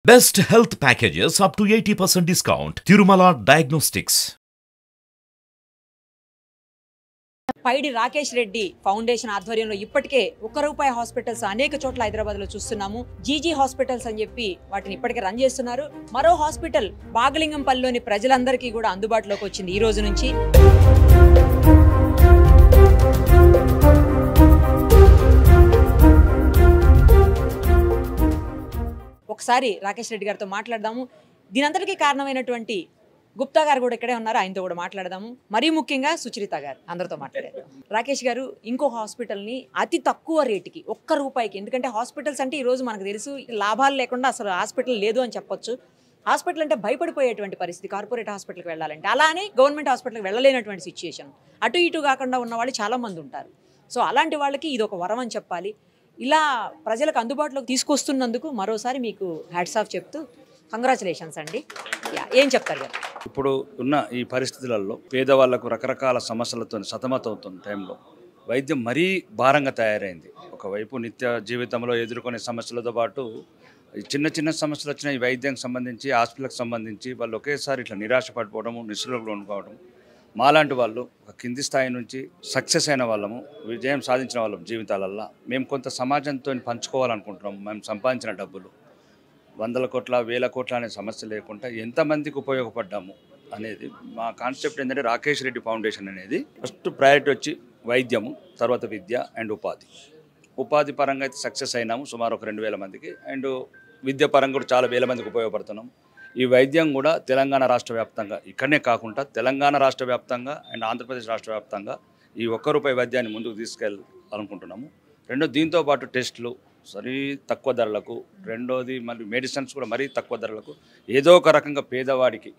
Best health packages up to 80% discount. Tirumala Diagnostics. Paidi Rakesh Reddy foundation ఆధ్వర్యంలో ఇప్పటికే ఒక్క రూపాయి హాస్పిటల్స్ అనేక చోట్ల హైదరాబాద్ లో చూస్తున్నాము జీజీ హాస్పిటల్స్ అని చెప్పి వాటిని ఇప్పటికే రన్ చేస్తున్నారు మరో హాస్పిటల్ బాగలింగంపల్లిలోని ప్రజలందరికీ కూడా అందుబాటులోకి వచ్చింది ఈ రోజు నుంచి ఒకసారి రాకేష్ రెడ్డి గారితో మాట్లాడదాము దీనంతటికీ కారణమైనటువంటి గుప్తా గారు కూడా ఇక్కడే ఉన్నారు ఆయనతో కూడా మాట్లాడదాము మరీ ముఖ్యంగా సుచరిత గారు అందరితో మాట్లాడారు రాకేష్ గారు ఇంకో హాస్పిటల్ని అతి తక్కువ రేటుకి ఒక్క రూపాయికి ఎందుకంటే హాస్పిటల్స్ అంటే ఈ రోజు మనకు తెలుసు లాభాలు లేకుండా అసలు హాస్పిటల్ లేదు అని చెప్పొచ్చు హాస్పిటల్ అంటే భయపడిపోయేటువంటి పరిస్థితి కార్పొరేట్ హాస్పిటల్కి వెళ్ళాలంటే అలానే గవర్నమెంట్ హాస్పిటల్కి వెళ్ళలేనటువంటి సిచ్యుయేషన్ అటు ఇటు కాకుండా ఉన్న వాళ్ళు చాలా మంది ఉంటారు సో అలాంటి వాళ్ళకి ఇది ఒక వరం అని చెప్పాలి ఇలా ప్రజలకు అందుబాటులోకి తీసుకొస్తున్నందుకు మరోసారి మీకు హ్యాట్స్ ఆఫ్ చెప్తూ కంగ్రాచులేషన్స్ అండి యా, ఏం చెప్తారు గారు ఇప్పుడు ఉన్న ఈ పరిస్థితులలో పేదవాళ్లకు రకరకాల సమస్యలతో సతమతవుతున్న టైంలో వైద్యం మరీ భారంగా తయారైంది ఒకవైపు నిత్య జీవితంలో ఎదుర్కొనే సమస్యలతో పాటు ఈ చిన్న చిన్న సమస్యలు వచ్చిన ఈ వైద్యానికి సంబంధించి హాస్పిటల్కి సంబంధించి వాళ్ళు ఒకేసారి ఇట్లా నిరాశ పడిపోవడము నిస్సులకు ఉండిపోవడం మాలాంటి వాళ్ళు ఒక కింది స్థాయి నుంచి సక్సెస్ అయిన వాళ్ళము విజయం సాధించిన వాళ్ళం జీవితాలల్లో మేము కొంత సమాజంతో పంచుకోవాలనుకుంటున్నాం మేము సంపాదించిన డబ్బులు వందల కోట్ల వేల కోట్ల అనే సమస్య లేకుండా ఎంతమందికి ఉపయోగపడ్డాము అనేది మా కాన్సెప్ట్ ఏంటంటే రాకేష్ రెడ్డి ఫౌండేషన్ అనేది ఫస్ట్ ప్రయారిటీ వచ్చి వైద్యము తర్వాత విద్య అండ్ ఉపాధి ఉపాధి పరంగా అయితే సక్సెస్ అయినాము సుమారు ఒక రెండు వేల మందికి అండ్ విద్య పరంగా కూడా చాలా వేల మందికి ఉపయోగపడుతున్నాం ఈ వైద్యం కూడా తెలంగాణ రాష్ట్ర వ్యాప్తంగా ఇక్కడనే కాకుండా తెలంగాణ రాష్ట్ర వ్యాప్తంగా అండ్ ఆంధ్రప్రదేశ్ రాష్ట్ర వ్యాప్తంగా ఈ ఒక్క రూపాయి వైద్యాన్ని ముందుకు తీసుకెళ్ళాలనుకుంటున్నాము రెండో దీంతో పాటు టెస్టులు సరీ తక్కువ ధరలకు రెండోది మళ్ళీ మెడిసిన్స్ కూడా మరీ తక్కువ ధరలకు ఏదో ఒక రకంగా పేదవాడికి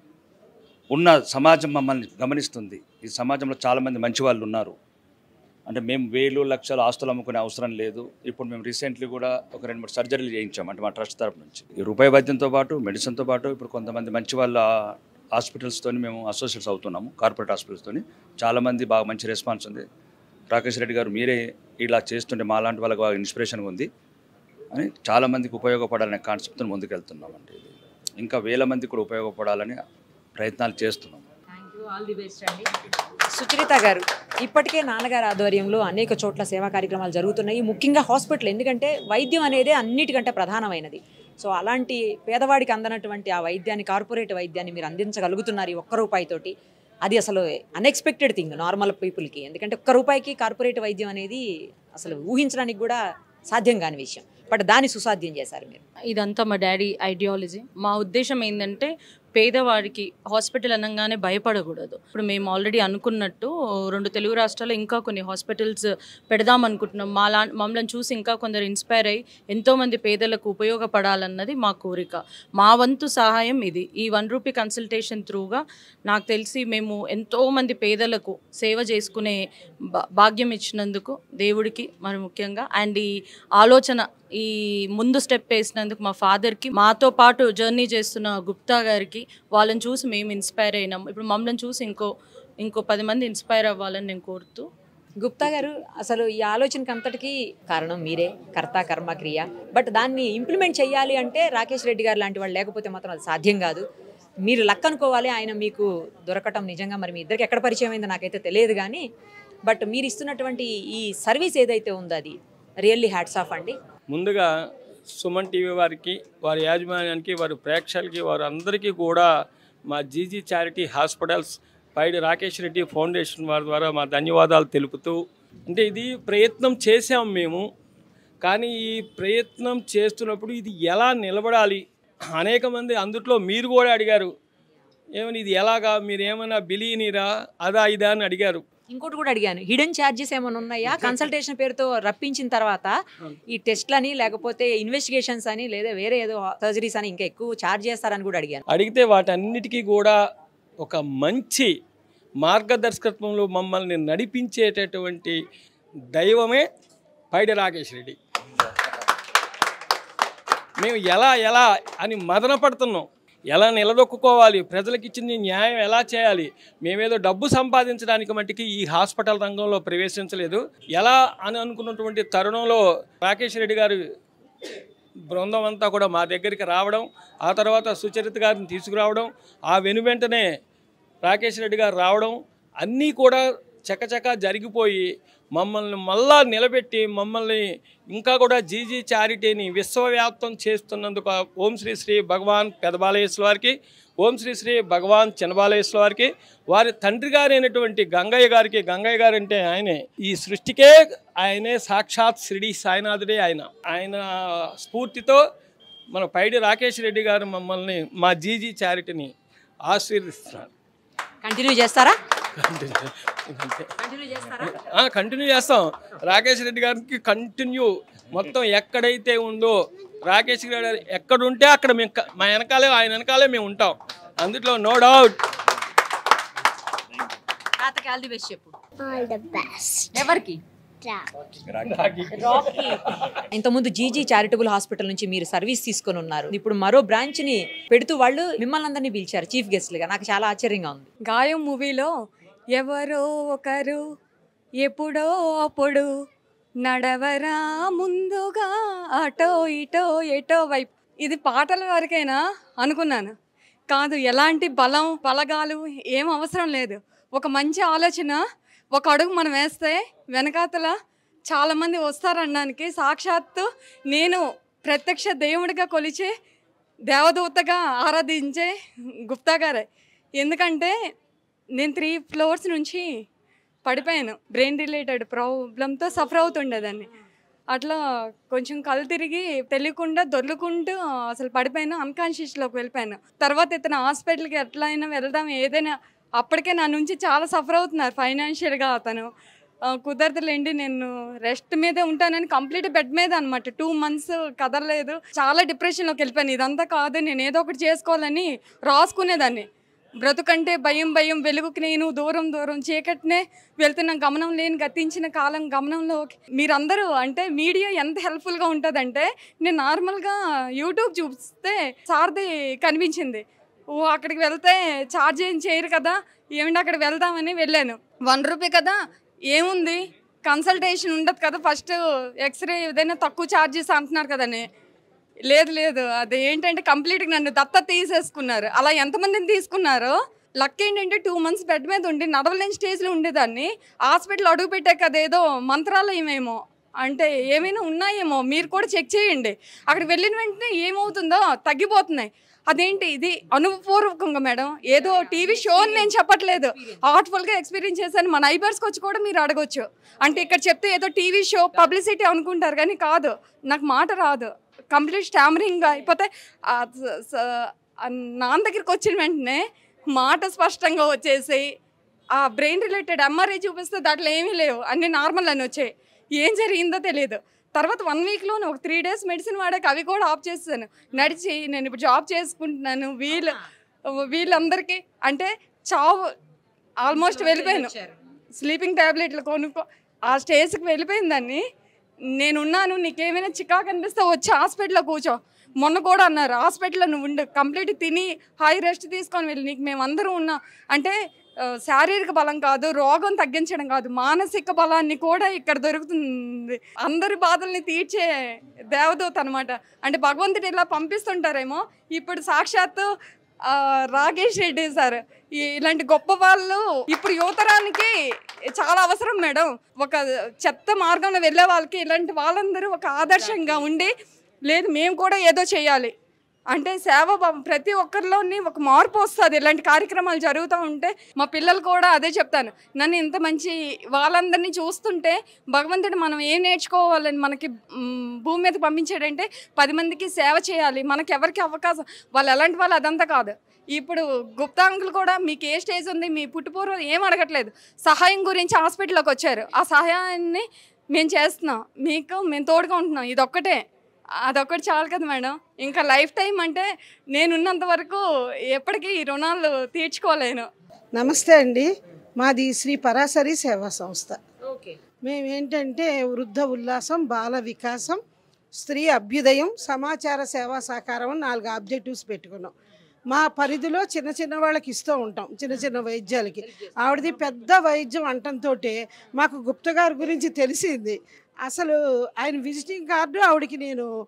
ఉన్న సమాజం మమ్మల్ని గమనిస్తుంది ఈ సమాజంలో చాలామంది మంచి వాళ్ళు ఉన్నారు అంటే మేము వేలు లక్షల ఆస్తులు అమ్ముకునే అవసరం లేదు ఇప్పుడు మేము రీసెంట్లీ కూడా ఒక రెండు మూడు సర్జరీలు చేయించాం అంటే మా ట్రస్ట్ తరపు నుంచి ఈ రూపాయి వైద్యంతో పాటు మెడిసిన్తో పాటు ఇప్పుడు కొంతమంది మంచి వాళ్ళ హాస్పిటల్స్తో మేము అసోసియేట్స్ అవుతున్నాము కార్పొరేట్ హాస్పిటల్స్తో చాలామంది బాగా మంచి రెస్పాన్స్ ఉంది రాకేష్ రెడ్డి గారు మీరే ఇలా చేస్తుంటే మాలాంటి వాళ్ళకి బాగా ఇన్స్పిరేషన్గా ఉంది అని చాలామందికి ఉపయోగపడాలనే కాన్సెప్ట్తో ముందుకెళ్తున్నామండి ఇది ఇంకా వేల మందికి కూడా ఉపయోగపడాలని ప్రయత్నాలు చేస్తున్నాం thank you all the best అండి సుచరిత గారు ఇప్పటికే నాన్నగారి ఆధ్వర్యంలో అనేక చోట్ల సేవా కార్యక్రమాలు జరుగుతున్నాయి ముఖ్యంగా హాస్పిటల్ ఎందుకంటే వైద్యం అనేది అన్నిటికంటే ప్రధానమైనది సో అలాంటి పేదవాడికి అందనటువంటి ఆ వైద్యాన్ని కార్పొరేట్ వైద్యాన్ని మీరు అందించగలుగుతున్నారు ఈ ఒక్క రూపాయితోటి అది అసలు అన్ఎక్స్పెక్టెడ్ థింగ్ నార్మల్ పీపుల్కి ఎందుకంటే ఒక్క రూపాయికి కార్పొరేట్ వైద్యం అనేది అసలు ఊహించడానికి కూడా సాధ్యం కాని విషయం బట్ దాన్ని సుసాధ్యం చేశారు మీరు ఇదంతా మా డాడీ ఐడియాలజీ మా ఉద్దేశం ఏంటంటే పేదవాడికి హాస్పిటల్ అనగానే భయపడకూడదు ఇప్పుడు మేము ఆల్రెడీ అనుకున్నట్టు రెండు తెలుగు రాష్ట్రాల్లో ఇంకా కొన్ని హాస్పిటల్స్ పెడదాం అనుకుంటున్నాం మా లా మమ్మల్ని చూసి ఇంకా కొందరు ఇన్స్పైర్ అయ్యి ఎంతోమంది పేదలకు ఉపయోగపడాలన్నది మా కోరిక మా వంతు సహాయం ఇది ఈ వన్ రూపీ కన్సల్టేషన్ త్రూగా నాకు తెలిసి మేము ఎంతోమంది పేదలకు సేవ చేసుకునే భా- భాగ్యం ఇచ్చినందుకు దేవుడికి మరి ముఖ్యంగా అండ్ ఈ ఆలోచన ఈ ముందు స్టెప్ వేసినందుకు మా ఫాదర్కి మాతో పాటు జర్నీ చేస్తున్న గుప్తా గారికి వాళ్ళని చూసి మేము ఇన్స్పైర్ అయినాం ఇప్పుడు మమ్మల్ని చూసి ఇంకో ఇంకో పది మంది ఇన్స్పైర్ అవ్వాలని నేను కోరుతూ గుప్తా గారు అసలు ఈ ఆలోచనకి అంతటికీ కారణం మీరే కర్త కర్మ క్రియ బట్ దాన్ని ఇంప్లిమెంట్ చేయాలి అంటే రాకేష్ రెడ్డి గారు లాంటి వాళ్ళు లేకపోతే మాత్రం అది సాధ్యం కాదు మీరు లక్ అనుకోవాలి ఆయన మీకు దొరకటం నిజంగా మరి మీ ఇద్దరికి ఎక్కడ పరిచయం అయిందో నాకైతే తెలియదు కానీ బట్ మీరు ఇస్తున్నటువంటి ఈ సర్వీస్ ఏదైతే ఉందో అది రియల్లీ హ్యాట్స్ ఆఫ్ అండి ముందుగా సుమన్ టీవీ వారికి వారి యాజమాన్యానికి వారి ప్రేక్షకులకి వారి అందరికీ కూడా మా GG charity hospitals Paidi Rakesh Reddy foundation వారి ద్వారా మా ధన్యవాదాలు తెలుపుతూ అంటే ఇది ప్రయత్నం చేసాం మేము కానీ ఈ ప్రయత్నం చేస్తున్నప్పుడు ఇది ఎలా నిలబడాలి అనేక మంది అందుట్లో మీరు కూడా అడిగారు ఏమని ఇది ఎలాగా మీరు ఏమైనా బిలీనీరా అదా ఇదా అని అడిగారు ఇంకోటి కూడా అడిగాను హిడెన్ ఛార్జెస్ ఏమైనా ఉన్నాయా కన్సల్టేషన్ పేరుతో రప్పించిన తర్వాత ఈ టెస్ట్లని లేకపోతే ఇన్వెస్టిగేషన్స్ అని లేదా వేరే ఏదో సర్జరీస్ అని ఇంకా ఎక్కువ ఛార్జ్ చేస్తారని కూడా అడిగాను అడిగితే వాటన్నిటికీ కూడా ఒక మంచి మార్గదర్శకత్వంలో మమ్మల్ని నడిపించేటటువంటి దైవమే పైడి రాకేష్ రెడ్డి మేము ఎలా ఎలా అని మదన పడుతున్నాం ఎలా నిలదొక్కుకోవాలి ప్రజలకు ఇచ్చిన న్యాయం ఎలా చేయాలి మేమేదో డబ్బు సంపాదించడానికి మట్టికి ఈ హాస్పిటల్ రంగంలో ప్రవేశించలేదు ఎలా అని అనుకున్నటువంటి తరుణంలో రాకేష్ రెడ్డి గారు బృందం అంతా కూడా మా దగ్గరికి రావడం ఆ తర్వాత సుచరిత గారిని తీసుకురావడం ఆ వెను వెంటనే రాకేష్ రెడ్డి గారు రావడం అన్నీ కూడా చకచక జరిగిపోయి మమ్మల్ని మళ్ళా నిలబెట్టి మమ్మల్ని ఇంకా కూడా జీజీ చారిటీని విశ్వవ్యాప్తం చేస్తున్నందుకు ఆ ఓం శ్రీ శ్రీ భగవాన్ పెదబాలయేశ్వర వారికి ఓం శ్రీ శ్రీ భగవాన్ చిన్నబాలయేశ్వర వారికి వారి తండ్రి గారైనటువంటి గంగయ్య గారికి గంగయ్య గారు అంటే ఆయనే ఈ సృష్టికే ఆయనే సాక్షాత్ షిరిడి సాయినాథుడే ఆయన ఆయన స్ఫూర్తితో మన పైడి రాకేష్ రెడ్డి గారు మమ్మల్ని మా జీజీ చారిటీని ఆశీర్దిస్తున్నారు కంటిన్యూ చేస్తారా కంటిన్యూ కంటిన్యూ చేస్తారా ఆ, కంటిన్యూ చేస్తాం రాకేష్ రెడ్డి గారికి కంటిన్యూ మొత్తం ఎక్కడైతే ఉందో రాకేష్ రెడ్డి గారు ఎక్కడుంటే అక్కడ మేము క- మా వెనకాలే ఆయన వెనకాలే మేము ఉంటాం అందులో నో డౌట్ తాతకి ఆల్ ది బెస్ట్ చెప్పు All the best. ఎవరికి Rock. ఇంతకుముందు జీజీ చారిటబుల్ హాస్పిటల్ నుంచి మీరు సర్వీస్ తీసుకొని ఉన్నారు ఇప్పుడు మరో బ్రాంచ్ ని పెడుతూ వాళ్ళు మిమ్మల్ని అందరినీ పిలిచారు చీఫ్ గెస్ట్ గా నాకు చాలా ఆశ్చర్యంగా ఉంది గాయం మూవీలో ఎవరో ఒకరు ఎప్పుడో అప్పుడు నడవరా ముందుగా అటో ఇటో ఎటో వైపు ఇది పాటల వరకైనా అనుకున్నాను కాదు ఎలాంటి బలం బలగాలు ఏం అవసరం లేదు ఒక మంచి ఆలోచన ఒక అడుగు మనం వేస్తే వెనకాతల చాలామంది వస్తారనడానికి సాక్షాత్తు నేను ప్రత్యక్ష దేవుడిగా కొలిచే దేవదూతగా ఆరాధించే గుప్తా గారే ఎందుకంటే నేను త్రీ ఫ్లోర్స్ నుంచి పడిపోయాను బ్రెయిన్ రిలేటెడ్ ప్రాబ్లంతో సఫర్ అవుతుండేదాన్ని అట్లా కొంచెం కళ్ళు తిరిగి తెలియకుండా దొర్లుకుంటూ అసలు పడిపోయాను అన్కాన్షియస్లోకి వెళ్ళిపోయాను తర్వాత ఇతను హాస్పిటల్కి ఎట్లా అయినా వెళ్దాం ఏదైనా అప్పటికే నా నుంచి చాలా సఫర్ అవుతున్నారు ఫైనాన్షియల్గా అతను ఆ, కుదరదులేండి నేను రెస్ట్ మీదే ఉంటానని కంప్లీట్ బెడ్ మీద అనమాట టూ మంత్స్ కదలలేదు చాలా డిప్రెషన్లోకి వెళ్ళిపోయాను ఇదంతా కాదు నేను ఏదో ఒకటి చేసుకోవాలని రాసుకునేదాన్ని బ్రతుకంటే భయం భయం వెలుగుకి నేను దూరం దూరం చీకటినే వెళ్తున్న గమనం లేని గతించిన కాలం గమనంలో మీరందరూ అంటే మీడియా ఎంత హెల్ప్ఫుల్గా ఉంటుందంటే నేను నార్మల్గా యూట్యూబ్ చూస్తే సార్ది కనిపించింది ఓ అక్కడికి వెళ్తే ఛార్జ్ ఏం చేయరు కదా ఏమంటే అక్కడికి వెళ్దామని వెళ్ళాను వన్ రూపీ కదా ఏముంది కన్సల్టేషన్ ఉండదు కదా ఫస్ట్ ఎక్స్రే ఏదైనా తక్కువ ఛార్జెస్ అంటున్నారు కదని లేదు లేదు అది ఏంటంటే కంప్లీట్గా నన్ను దత్త తీసేసుకున్నారు అలా ఎంతమందిని తీసుకున్నారో లక్ ఏంటంటే టూ మంత్స్ బెడ్ మీద ఉండి నడవలేని స్టేజ్లో ఉండేదాన్ని హాస్పిటల్ అడుగు పెట్టాక అదేదో మంత్రాలయమేమో అంటే ఏమైనా ఉన్నాయేమో మీరు కూడా చెక్ చేయండి అక్కడ వెళ్ళిన వెంటనే ఏమవుతుందో తగ్గిపోతున్నాయి అదేంటి ఇది అనుభవపూర్వకంగా మేడం ఏదో టీవీ షో అని నేను చెప్పట్లేదు ఆర్ట్ఫుల్గా ఎక్స్పీరియన్స్ చేశాను మా నైబర్స్కి వచ్చి కూడా మీరు అడగొచ్చు అంటే ఇక్కడ చెప్తే ఏదో టీవీ షో పబ్లిసిటీ అనుకుంటారు కానీ కాదు నాకు మాట రాదు కంప్లీట్ స్టామరింగ్ అయిపోతే ఆ స- స- ఆ నాన్న దగ్గరికి వచ్చిన వెంటనే మాట స్పష్టంగా వచ్చేసి ఆ బ్రెయిన్ రిలేటెడ్ ఎంఆర్ఐ చూపిస్తే దాంట్లో ఏమీ లేవు అన్ని నార్మల్ అని వచ్చాయి ఏం జరిగిందో తెలియదు తర్వాత వన్ వీక్లోనే ఒక త్రీ డేస్ మెడిసిన్ వాడాక అవి కూడా ఆఫ్ చేస్తాను నడిచి నేను ఇప్పుడు జాబ్ చేసుకుంటున్నాను వీళ్ళు వీళ్ళందరికీ అంటే చావు ఆల్మోస్ట్ వెళ్ళిపోయాను స్లీపింగ్ ట్యాబ్లెట్లు కొనుక్కో ఆ స్టేజ్కి వెళ్ళిపోయిందాన్ని నేనున్నాను నీకేమైనా చికాకు అనిపిస్తే వచ్చి హాస్పిటల్లో కూర్చో మొన్న కూడా అన్నారు హాస్పిటల్లో నువ్వు ఉండు కంప్లీట్ తిని హై రెస్ట్ తీసుకొని వెళ్ళి నీకు మేమందరం ఉన్నాం అంటే ఆ, శారీరక బలం కాదు రోగం తగ్గించడం కాదు మానసిక బలాన్ని కూడా ఇక్కడ దొరుకుతుంది అందరి బాధల్ని తీర్చే దేవదూత అనమాట అంటే భగవంతుడు ఇలా పంపిస్తుంటారేమో ఇప్పుడు సాక్షాత్తు ఆ, రాకేష్ రెడ్డి సార్ ఈ- ఇలాంటి గొప్ప వాళ్ళు ఇప్పుడు యువతరానికి చాలా అవసరం మేడం ఒక చెత్త మార్గంలో వెళ్ళే వాళ్ళకి ఇలాంటి వాళ్ళందరూ ఒక ఆదర్శంగా ఉండి లేదు మేము కూడా ఏదో చేయాలి అంటే సేవ భావం ప్రతి ఒక్కరిలోని ఒక మార్పు వస్తుంది ఇలాంటి కార్యక్రమాలు జరుగుతూ ఉంటే మా పిల్లలు కూడా అదే చెప్తాను నన్ను ఇంత మంచి వాళ్ళందరినీ చూస్తుంటే భగవంతుడు మనం ఏం నేర్చుకోవాలని మనకి మ్, భూమి మీద పంపించాడంటే పది మందికి సేవ చేయాలి మనకి ఎవరికి అవకాశం వాళ్ళు ఎలాంటి వాళ్ళు అదంతా కాదు ఇప్పుడు గుప్తా అంకుల్ కూడా మీకు ఏ స్టేజ్ ఉంది మీ పుట్టుపూర్వం ఏం అడగట్లేదు సహాయం గురించి హాస్పిటల్లోకి వచ్చారు ఆ సహాయాన్ని మేము చేస్తున్నాం మీకు మేము తోడుగా ఉంటున్నాం ఇదొక్కటే అదొక్కటి చాలు కదా మేడం ఇంకా లైఫ్ టైం అంటే నేనున్నంత వరకు ఎప్పటికీ ఈ రుణాలు తీర్చుకోలేను నమస్తే అండి మాది శ్రీ పరాశరి సేవా సంస్థ ఓకే మేమేంటంటే వృద్ధ ఉల్లాసం బాల వికాసం స్త్రీ అభ్యుదయం సమాచార సేవా సహకారం అని నాలుగు ఆబ్జెక్టివ్స్ పెట్టుకున్నాం మా పరిధిలో చిన్న చిన్న వాళ్ళకి ఇస్తూ ఉంటాం చిన్న చిన్న వైద్యాలకి ఆవిడది పెద్ద వైద్యం అంటంతో మాకు గుప్త గారి గురించి తెలిసింది అసలు ఆయన విజిటింగ్ కార్డు ఆవిడకి నేను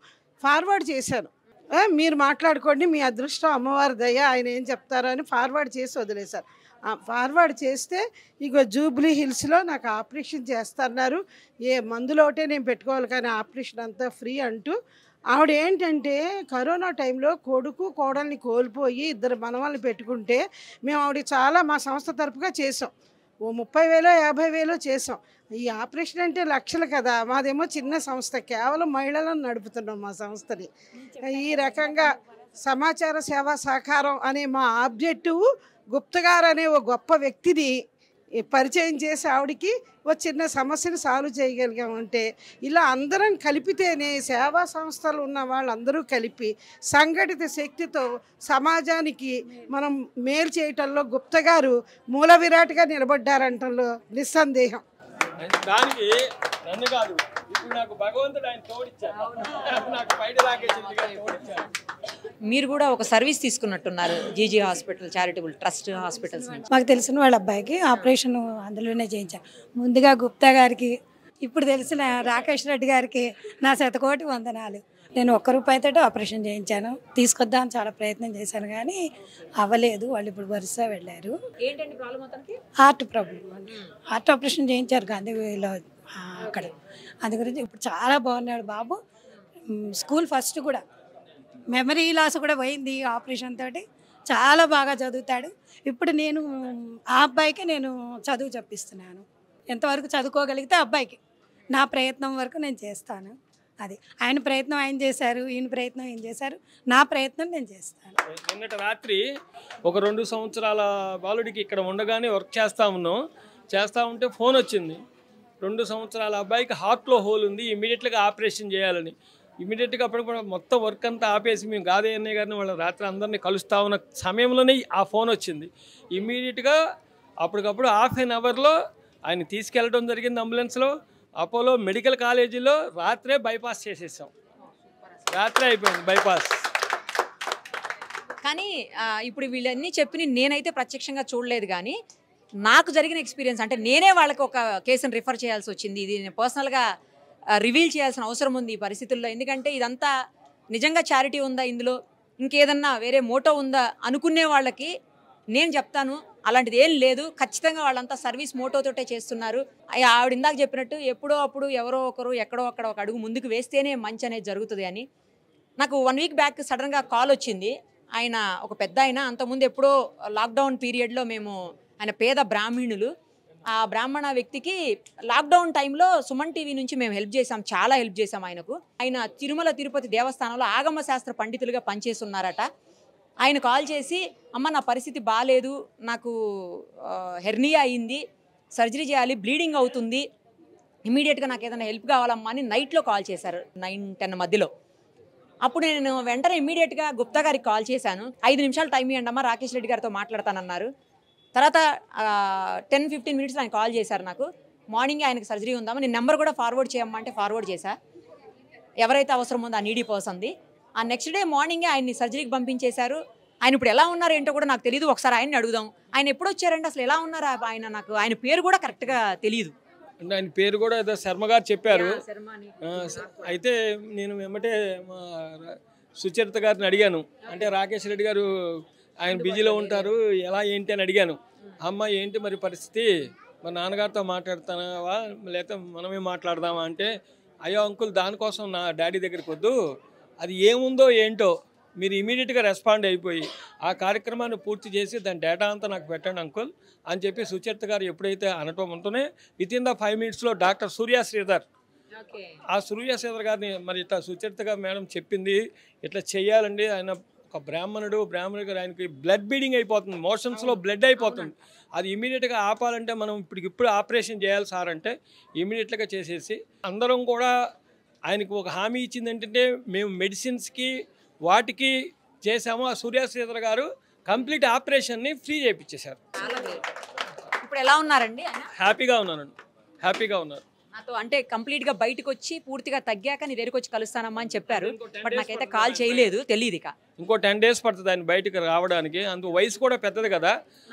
ఫార్వర్డ్ చేశాను ఏ, మీరు మాట్లాడుకోండి మీ అదృష్టం అమ్మవారి దయ ఆయన ఏం చెప్తారో అని ఫార్వర్డ్ చేసి వదిలేశారు ఆ ఫార్వర్డ్ చేస్తే ఇగో జూబ్లీ హిల్స్లో నాకు ఆపరేషన్ చేస్తున్నారు ఏ మందులో ఒకటే నేను పెట్టుకోవాలి కానీ ఆపరేషన్ అంతా ఫ్రీ అంటూ ఆవిడ ఏంటంటే కరోనా టైంలో కొడుకు కోడల్ని కోల్పోయి ఇద్దరు మనవాళ్ళని పెట్టుకుంటే మేము ఆవిడ చాలా మా సంస్థ తరపుగా చేసాం ఓ ముప్పై వేలో యాభై వేలో చేసాం ఈ ఆపరేషన్ అంటే లక్షలు కదా మాదేమో చిన్న సంస్థ కేవలం మహిళలను నడుపుతున్నాం మా సంస్థని ఈ రకంగా సమాచార సేవా సహకారం అనే మా ఆబ్జెక్టివ్ గుప్తగారు అనే ఓ గొప్ప వ్యక్తిని ఈ పరిచయం చేసి ఆవిడకి ఓ చిన్న సమస్యను సాల్వ్ చేయగలిగామంటే ఇలా అందరం కలిపితేనే సేవా సంస్థలు ఉన్న వాళ్ళందరూ కలిపి సంఘటిత శక్తితో సమాజానికి మనం మేలు చేయటంలో గుప్త గారు మూల విరాట్గా నిలబడ్డారంటంలో నిస్సందేహం దానికి నన్ను కాదు ఇప్పుడు నాకు భగవంతుడు ఆయన తోడిచ్చారు నాకు బయట రాకేష్ రెడ్డి గారు తోడిచ్చారు మీరు కూడా ఒక సర్వీస్ తీసుకున్నట్టున్నారు GG hospital charitable trust hospitals నుంచి మాకు తెలిసిన వాళ్ళ అబ్బాయికి ఆపరేషన్ అందులోనే చేయించాను ముందుగా గుప్తా గారికి ఇప్పుడు తెలిసిన రాకేష్ రెడ్డి గారికి నా శతకోటి వందనాలు నేను ఒక్క రూపాయితో ఆపరేషన్ చేయించాను తీసుకొద్దామని చాలా ప్రయత్నం చేశాను కానీ అవ్వలేదు వాళ్ళు ఇప్పుడు వరుస వెళ్ళారు ఏంటండి ప్రాబ్లం అతనికి హార్ట్ ప్రాబ్లం అండి హార్ట్ ఆపరేషన్ చేయించారు గాంధీలో ఆ, అక్కడ అందు గురించి ఇప్పుడు చాలా బాగున్నాడు బాబు మ్, స్కూల్ ఫస్ట్ కూడా మెమరీ లాస్ కూడా పోయింది ఈ ఆపరేషన్ తోటి చాలా బాగా చదువుతాడు ఇప్పుడు నేను ఆ అబ్బాయికి నేను చదువు చెప్పిస్తున్నాను ఎంతవరకు చదువుకోగలిగితే ఆ అబ్బాయికి నా ప్రయత్నం వరకు నేను చేస్తాను అది ఆయన ప్రయత్నం ఆయన చేశారు ఈయన ప్రయత్నం ఈయన చేశారు నా ప్రయత్నం నేను చేస్తాను నిన్నటి రాత్రి ఒక రెండు సంవత్సరాల బాలుడికి ఇక్కడ ఉండగానే వర్క్ చేస్తా ఉన్నాం చేస్తూ ఉంటే ఫోన్ వచ్చింది రెండు సంవత్సరాల అబ్బాయికి హార్ట్లో హోల్ ఉంది ఇమీడియట్గా ఆపరేషన్ చేయాలని ఇమీడియట్గా అప్పుడు కూడా మొత్తం వర్క్ అంతా ఆపేసి మేము గాదే అన్నయ్య గారిని వాళ్ళ రాత్రి అందరినీ కలుస్తా ఉన్న సమయంలోనే ఆ ఫోన్ వచ్చింది ఇమీడియట్గా అప్పటికప్పుడు హాఫ్ అన్ అవర్లో ఆయన తీసుకెళ్ళడం జరిగింది అంబులెన్స్లో అపోలో మెడికల్ కాలేజీలో రాత్రే బైపాస్ చేసేసాం రాత్రే అయిపోయింది బైపాస్ కానీ ఆ, ఇప్పుడు వీళ్ళన్నీ చెప్పి నేనైతే ప్రత్యక్షంగా చూడలేదు కానీ నాకు జరిగిన ఎక్స్పీరియన్స్ అంటే నేనే వాళ్ళకి ఒక కేసును రిఫర్ చేయాల్సి వచ్చింది ఇది నేను పర్సనల్గా రివీల్ చేయాల్సిన అవసరం ఉంది ఈ పరిస్థితుల్లో ఎందుకంటే ఇదంతా నిజంగా చారిటీ ఉందా ఇందులో ఇంకేదన్నా వేరే మోటో ఉందా అనుకునే వాళ్ళకి నేను చెప్తాను అలాంటిది ఏం లేదు ఖచ్చితంగా వాళ్ళంతా సర్వీస్ మోటోతోటే చేస్తున్నారు ఆ- ఆవిడ ఇందాక చెప్పినట్టు ఎప్పుడో అప్పుడు ఎవరో ఒకరు ఎక్కడో అక్కడ ఒక అడుగు ముందుకు వేస్తేనే మంచి అనేది జరుగుతుంది అని నాకు వన్ వీక్ బ్యాక్ సడన్గా కాల్ వచ్చింది ఆయన ఒక పెద్ద ఆయన అంతకుముందు ఎప్పుడో లాక్డౌన్ పీరియడ్లో మేము ఆయన పేద బ్రాహ్మణులు ఆ బ్రాహ్మణ వ్యక్తికి లాక్డౌన్ టైంలో సుమన్ టీవీ నుంచి మేము హెల్ప్ చేసాం చాలా హెల్ప్ చేసాం ఆయనకు ఆయన తిరుమల తిరుపతి దేవస్థానంలో ఆగమ శాస్త్ర పండితులుగా పనిచేస్తున్నారట ఆయన కాల్ చేసి అమ్మ నా పరిస్థితి బాగాలేదు నాకు హెర్నియా అయింది సర్జరీ చేయాలి బ్లీడింగ్ అవుతుంది ఇమీడియట్గా నాకు ఏదైనా హెల్ప్ కావాలమ్మా అని నైట్లో కాల్ చేశారు నైన్ టెన్ మధ్యలో అప్పుడు నేను వెంటనే ఇమీడియట్గా గుప్తా గారికి కాల్ చేశాను ఐదు నిమిషాలు టైం ఇవ్వండి అమ్మా రాకేష్ రెడ్డి గారితో మాట్లాడతానన్నారు తర్వాత టెన్ ఫిఫ్టీన్ మినిట్స్ ఆయన కాల్ చేశారు నాకు మార్నింగ్ ఆయనకి సర్జరీ ఉందామా నేను నెంబర్ కూడా ఫార్వర్డ్ చేయమ్మా అంటే ఫార్వర్డ్ చేశా ఎవరైతే అవసరం ఉందో ఆ నీడీ పర్సన్ది ఆ నెక్స్ట్ డే మార్నింగే ఆయన్ని సర్జరీకి పంపించేశారు ఆయన ఇప్పుడు ఎలా ఉన్నారు ఏంటో కూడా నాకు తెలియదు ఒకసారి ఆయన్ని అడుగుదాం ఆయన ఎప్పుడు వచ్చారండి అసలు ఎలా ఉన్నారు ఆ- ఆయన నాకు ఆయన పేరు కూడా కరెక్ట్గా తెలియదు అంటే ఆయన పేరు కూడా ఏదో శర్మ గారు చెప్పారు ఆ, స- అయితే నేను వెంబటే మా రా- సుచరిత గారిని అడిగాను అంటే రాకేష్ రెడ్డి గారు ఆయన బిజీలో ఉంటారు ఎలా ఏంటి అని అడిగాను అమ్మ ఏంటి మరి పరిస్థితి మా నాన్నగారితో మాట్లాడుతావా లేకపోతే మనమే మాట్లాడదామా అంటే అయ్యో అంకుల్ దానికోసం నా డాడీ దగ్గరికి వద్దు అది ఏముందో ఏంటో మీరు ఇమీడియట్గా రెస్పాండ్ అయిపోయి ఆ కార్యక్రమాన్ని పూర్తి చేసి దాని డేటా అంతా నాకు పెట్టండి అంకుల్ అని చెప్పి సుచరిత గారు ఎప్పుడైతే అనటం ఉంటూనే విత్ ఇన్ ద ఫైవ్ మినిట్స్లో డాక్టర్ సూర్య శ్రీధర్ ఆ సూర్య శ్రీధర్ గారిని మరి ఇట్లా సుచరితగా మేడం చెప్పింది ఇట్లా చెయ్యాలండి ఆయన ఒక బ్రాహ్మణుడు బ్రాహ్మణుడు గారు ఆయనకి బ్లడ్ బీడింగ్ అయిపోతుంది మోషన్స్లో బ్లడ్ అయిపోతుంది అది ఇమీడియట్గా ఆపాలంటే మనం ఇప్పటికి ఇప్పుడు ఆపరేషన్ చేయాలి సార్ అంటే ఇమీడియట్గా చేసేసి అందరం కూడా ఆయనకు ఒక హామీ ఇచ్చింది ఏంటంటే మేము మెడిసిన్స్కి వాటికి చేసాము ఆ సూర్య శ్రీధర్ గారు కంప్లీట్ ఆపరేషన్ని ఫ్రీ చేయించేశారు ఇప్పుడు ఎలా ఉన్నారండి ఆయన హ్యాపీగా ఉన్నానండి హ్యాపీగా ఉన్నారు నాతో అంటే కంప్లీట్ గా బయటకు వచ్చి పూర్తిగా తగ్గాక నీ దగ్గరికి వచ్చి కలుస్తానమ్మా అని చెప్పారు బట్ నాకైతే కాల్ చేయలేదు తెలియదు ఇక ఇంకో టెన్ డేస్ పడుతుంది ఆయన బయటకు రావడానికి అందుకు వయసు కూడా పెద్దది కదా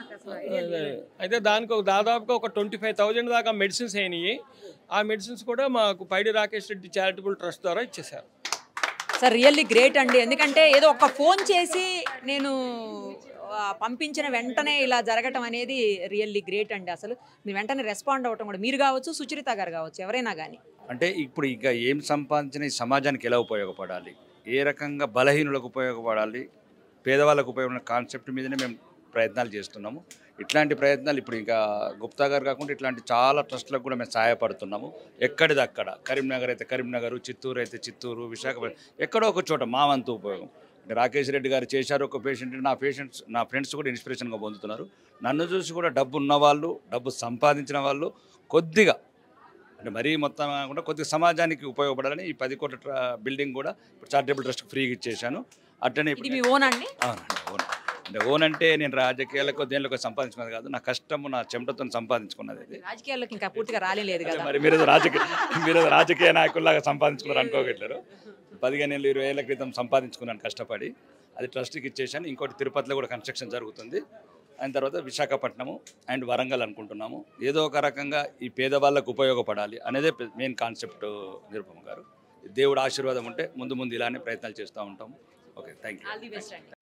అయితే దానికి ఒక దాదాపుగా ఒక ట్వంటీ ఫైవ్ థౌజండ్ దాకా మెడిసిన్స్ అయినాయి ఆ మెడిసిన్స్ కూడా మాకు పైడి రాకేష్ రెడ్డి చారిటబుల్ ట్రస్ట్ ద్వారా ఇచ్చేసారు సార్ రియల్లీ గ్రేట్ అండి ఎందుకంటే ఏదో ఒక ఫోన్ చేసి నేను ఆ, పంపించిన వెంటనే ఇలా జరగటం అనేది రియల్లీ గ్రేట్ అండి అసలు మీరు వెంటనే రెస్పాండ్ అవ్వటం కూడా మీరు కావచ్చు సుచరిత గారు కావచ్చు ఎవరైనా కానీ అంటే ఇప్పుడు ఇక ఏం సంపాదించిన ఈ సమాజానికి ఎలా ఉపయోగపడాలి ఏ రకంగా బలహీనులకు ఉపయోగపడాలి పేదవాళ్ళకు ఉపయోగపడిన కాన్సెప్ట్ మీదనే మేము ప్రయత్నాలు చేస్తున్నాము ఇట్లాంటి ప్రయత్నాలు ఇప్పుడు ఇంకా గుప్తా గారు కాకుండా ఇట్లాంటి చాలా ట్రస్టులకు కూడా మేము సహాయపడుతున్నాము ఎక్కడిది అక్కడ కరీంనగర్ అయితే కరీంనగర్ చిత్తూరు అయితే చిత్తూరు విశాఖపట్నం ఎక్కడో ఒక చోట మా వంతు ఉపయోగం అంటే రాకేష్ రెడ్డి గారు చేశారు ఒక పేషెంట్ నా పేషెంట్స్ నా ఫ్రెండ్స్ కూడా ఇన్స్పిరేషన్గా పొందుతున్నారు నన్ను చూసి కూడా డబ్బు ఉన్న వాళ్ళు డబ్బు సంపాదించిన వాళ్ళు కొద్దిగా అంటే మరీ మొత్తం కాకుండా కొద్దిగా సమాజానికి ఉపయోగపడాలని ఈ పది కోట్ల ట్ర- బిల్డింగ్ కూడా ఇప్పుడు చారిటబుల్ ట్రస్ట్ ఫ్రీగా ఇచ్చేశాను అట్లనే ఇది ఇప్పుడు మీ ఓన్ అండి అవునండి ఓన్ అంటే ఓన్ అంటే నేను రాజకీయాలకు దేనిలో సంపాదించుకున్నది కాదు నా కష్టము నా చెమటతో సంపాదించుకున్నది ఇది రాజకీయాల్లోకి ఇంకా పూర్తిగా రాలేదు కదా మరి మీరు రాజకీయ మీరు రాజకీయ నాయకుల్లాగా సంపాదించుకున్నారు అనుకోగట్లేరు పదిహేను ఏళ్ళు ఇరవై ఏళ్ళ క్రితం సంపాదించుకున్నాను కష్టపడి అది ట్రస్ట్కి ఇచ్చేసాను ఇంకోటి తిరుపతిలో కూడా కన్స్ట్రక్షన్ జరుగుతుంది అయిన తర్వాత విశాఖపట్నము అండ్ వరంగల్ అనుకుంటున్నాము ఏదో ఒక రకంగా ఈ పేదవాళ్ళకు ఉపయోగపడాలి అనేదే మెయిన్ కాన్సెప్ట్ నిరుపమ గారు దేవుడు ఆశీర్వాదం ఉంటే ముందు ముందు ఇలానే ప్రయత్నాలు చేస్తూ ఉంటాము okay thank you all the best అండి